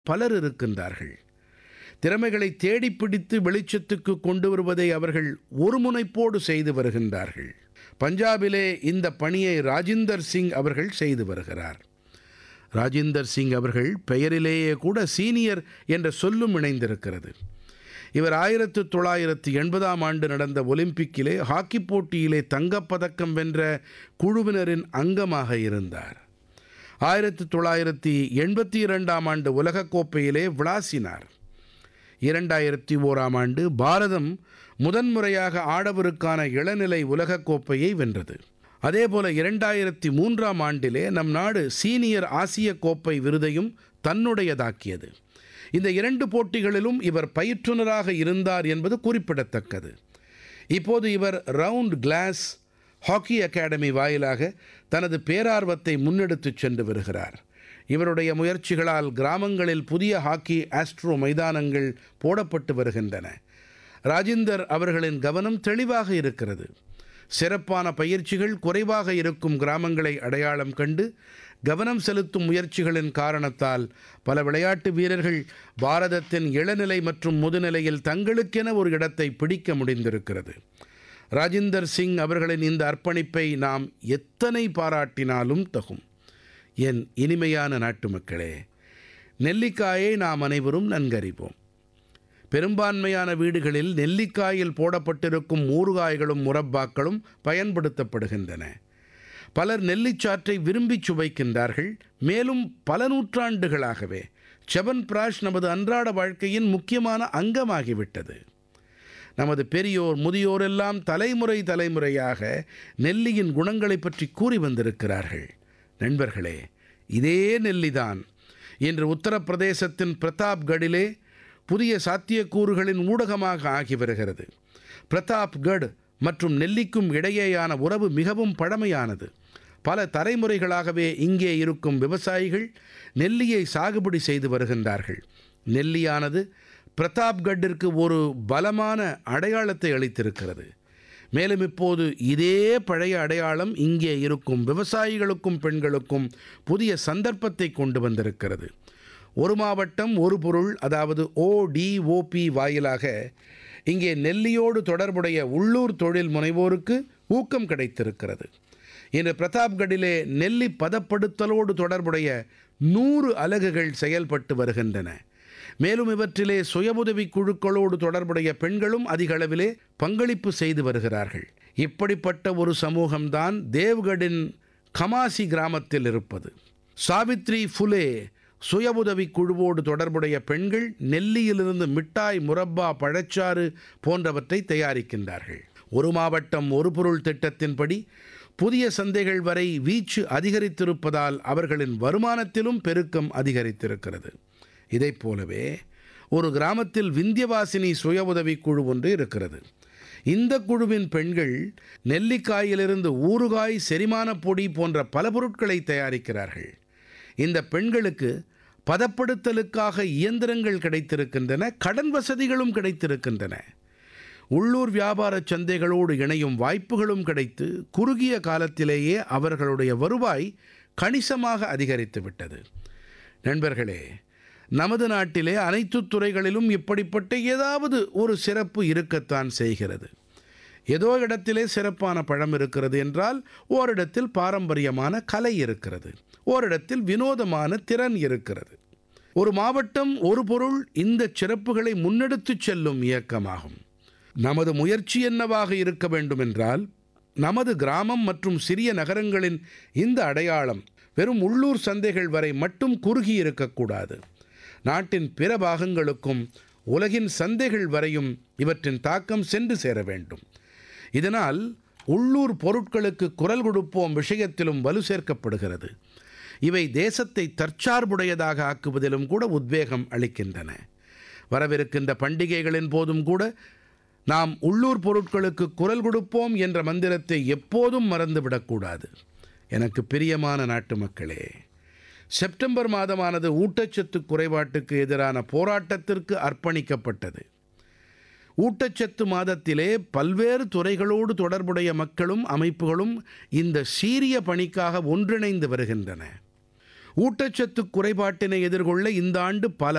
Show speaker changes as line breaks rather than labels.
பலர் இருக்கின்றார்கள் திறமைகளை தேடிப் பிடித்து வெளிச்சத்துக்கு கொண்டு வருவதை அவர்கள் ஒருமுனைப்போடு செய்து வருகின்றார்கள் பஞ்சாபிலே இந்த பணியை ராஜிந்தர் சிங் அவர்கள் செய்து வருகிறார் ராஜிந்தர் சிங் அவர்கள் பெயரிலேயே கூட சீனியர் என்ற சொல்லும் இணைந்திருக்கிறது இவர் ஆயிரத்து தொள்ளாயிரத்து எண்பதாம் ஆண்டு நடந்த ஒலிம்பிக்கிலே ஹாக்கி போட்டியிலே தங்கப்பதக்கம் வென்ற குழுவினரின் அங்கமாக இருந்தார் ஆயிரத்து தொள்ளாயிரத்தி எண்பத்தி இரண்டாம் ஆண்டு உலகக்கோப்பையிலே விளாசினார் இரண்டாயிரத்தி ஓராம் ஆண்டு பாரதம் முதன்முறையாக ஆடவருக்கான இளநிலை உலகக்கோப்பையை வென்றது அதேபோல இரண்டாயிரத்தி மூன்றாம் ஆண்டிலே நம் நாடு சீனியர் ஆசிய கோப்பை விருதையும் தன்னுடையதாக்கியது இந்த இரண்டு போட்டிகளிலும் இவர் பயிற்றுனராக இருந்தார் என்பது குறிப்பிடத்தக்கது இப்போது இவர் ரவுண்ட் கிளாஸ் ஹாக்கி அகாடமி வாயிலாக தனது பேரார்வத்தை முன்னெடுத்துச் சென்று வருகிறார் இவருடைய முயற்சிகளால் கிராமங்களில் புதிய ஹாக்கி ஆஸ்ட்ரோ மைதானங்கள் போடப்பட்டு வருகின்றன ராஜிந்தர் அவர்களின் கவனம் தெளிவாக இருக்கிறது சிறப்பான பயிற்சிகள் குறைவாக இருக்கும் கிராமங்களை அடையாளம் கண்டு கவனம் செலுத்தும் முயற்சிகளின் காரணத்தால் பல விளையாட்டு வீரர்கள் பாரதத்தின் இளநிலை மற்றும் முதுநிலையில் தங்களுக்கென ஒரு இடத்தை பிடிக்க முடிந்திருக்கிறது ராஜிந்தர் சிங் அவர்களின் இந்த அர்ப்பணிப்பை நாம் எத்தனை பாராட்டினாலும் தகும் என் இனிமையான நாட்டு மக்களே நெல்லிக்காயை நாம் அனைவரும் நன்கறிவோம் பெரும்பான்மையான வீடுகளில் நெல்லிக்காயில் போடப்பட்டிருக்கும் ஊறுகாய்களும் முரப்பாக்களும் பயன்படுத்தப்படுகின்றன பலர் நெல்லிச்சாற்றை விரும்பி சுவைக்கின்றார்கள் மேலும் பல நூற்றாண்டுகளாகவே செவன் பிராஷ் நமது அன்றாட வாழ்க்கையின் முக்கியமான அங்கமாகிவிட்டது நமது பெரியோர் முதியோர் எல்லாம் தலைமுறை தலைமுறையாக நெல்லியின் குணங்களை பற்றி கூறி வந்திருக்கிறார்கள் நண்பர்களே இதே நெல்லிதான் இன்று உத்தரப்பிரதேசத்தின் பிரதாப்கடிலே புதிய சாத்தியக்கூறுகளின் ஊடகமாக ஆகி வருகிறது பிரதாப்கட் மற்றும் நெல்லிக்கும் இடையேயான உறவு மிகவும் பழமையானது பல தலைமுறைகளாகவே இங்கே இருக்கும் விவசாயிகள் நெல்லியை சாகுபடி செய்து வருகின்றார்கள் நெல்லியானது பிரதாப்கட்டிற்கு ஒரு பலமான அடையாளத்தை அளித்திருக்கிறது மேலும் இப்போது இதே பழைய அடையாளம் இங்கே இருக்கும் விவசாயிகளுக்கும் பெண்களுக்கும் புதிய சந்தர்ப்பத்தை கொண்டு வந்திருக்கிறது ஒரு மாவட்டம் ஒரு பொருள் அதாவது ஓடிஓபி வாயிலாக இங்கே நெல்லியோடு தொடர்புடைய உள்ளூர் தொழில் முனைவோருக்கு ஊக்கம் கிடைத்திருக்கிறது இன்று பிரதாப்கடிலே நெல்லி பதப்படுத்தலோடு தொடர்புடைய நூறு அலகுகள் செயல்பட்டு வருகின்றன மேலும் இவற்றிலே சுயஉதவி குழுக்களோடு தொடர்புடைய பெண்களும் அதிக அளவிலே பங்களிப்பு செய்து வருகிறார்கள் இப்படிப்பட்ட ஒரு சமூகம்தான் தேவ்கடின் கமாசி கிராமத்தில் இருப்பது சாவித்ரி ஃபுலே சுய உதவி குழுவோடு தொடர்புடைய பெண்கள் நெல்லியிலிருந்து மிட்டாய் முரப்பா பழச்சாறு போன்றவற்றை தயாரிக்கின்றார்கள் ஒரு மாவட்டம் ஒரு பொருள் திட்டத்தின்படி புதிய சந்தைகள் வரை வீச்சு அதிகரித்திருப்பதால் அவர்களின் வருமானத்திலும் பெருக்கம் அதிகரித்திருக்கிறது இதைப் போலவே ஒரு கிராமத்தில் விந்தியவாசினி சுய உதவி குழு ஒன்று இருக்கிறது இந்த குழுவின் பெண்கள் நெல்லிக்காயிலிருந்து ஊறுகாய் செரிமானப் பொடி போன்ற பல பொருட்களை தயாரிக்கிறார்கள் இந்த பெண்களுக்கு பதப்படுத்தலுக்காக இயந்திரங்கள் கிடைத்திருக்கின்றன கடன் வசதிகளும் கிடைத்திருக்கின்றன உள்ளூர் வியாபார சந்தைகளோடு இணையும் வாய்ப்புகளும் கிடைத்து குறுகிய காலத்திலேயே அவர்களுடைய வருவாய் கணிசமாக அதிகரித்து விட்டது நண்பர்களே நமது நாட்டிலே அனைத்து துறைகளிலும் இப்படிப்பட்ட ஏதாவது ஒரு சிறப்பு இருக்கத்தான் செய்கிறது ஏதோ இடத்திலே சிறப்பான பழம் இருக்கிறது என்றால் ஓரிடத்தில் பாரம்பரியமான கலை இருக்கிறது ஓரிடத்தில் வினோதமான திறன் இருக்கிறது ஒரு மாவட்டம் ஒரு பொருள் இந்த சிறப்புகளை முன்னெடுத்துச் செல்லும் இயக்கமாகும் நமது முயற்சி என்னவாக இருக்க வேண்டுமென்றால் நமது கிராமம் மற்றும் சிறிய நகரங்களின் இந்த அடையாளம் வெறும் உள்ளூர் சந்தைகள் வரை மட்டும் குறுகி இருக்கக்கூடாது நாட்டின் பிற பாகங்களுக்கும் உலகின் சந்தைகள் வரையும் இவற்றின் தாக்கம் சென்று சேர வேண்டும் இதனால் உள்ளூர் பொருட்களுக்கு குரல் கொடுப்போம் விஷயத்திலும் வலு சேர்க்கப்படுகிறது இவை தேசத்தை தற்சார்புடையதாக ஆக்குவதிலும் கூட உத்வேகம் அளிக்கின்றன வரவிருக்கின்ற பண்டிகைகளின் போதும் கூட நாம் உள்ளூர் பொருட்களுக்கு குரல் கொடுப்போம் என்ற மந்திரத்தை எப்போதும் மறந்துவிடக்கூடாது எனக்கு பிரியமான நாட்டு மக்களே செப்டம்பர் மாதமானது ஊட்டச்சத்து குறைபாட்டுக்கு எதிரான போராட்டத்திற்கு அர்ப்பணிக்கப்பட்டது ஊட்டச்சத்து மாதத்திலே பல்வேறு துறைகளோடு தொடர்புடைய மக்களும் அமைப்புகளும் இந்த சீரிய பணிக்காக ஒன்றிணைந்து வருகின்றன ஊட்டச்சத்து குறைபாட்டினை எதிர்கொள்ள இந்த ஆண்டு பல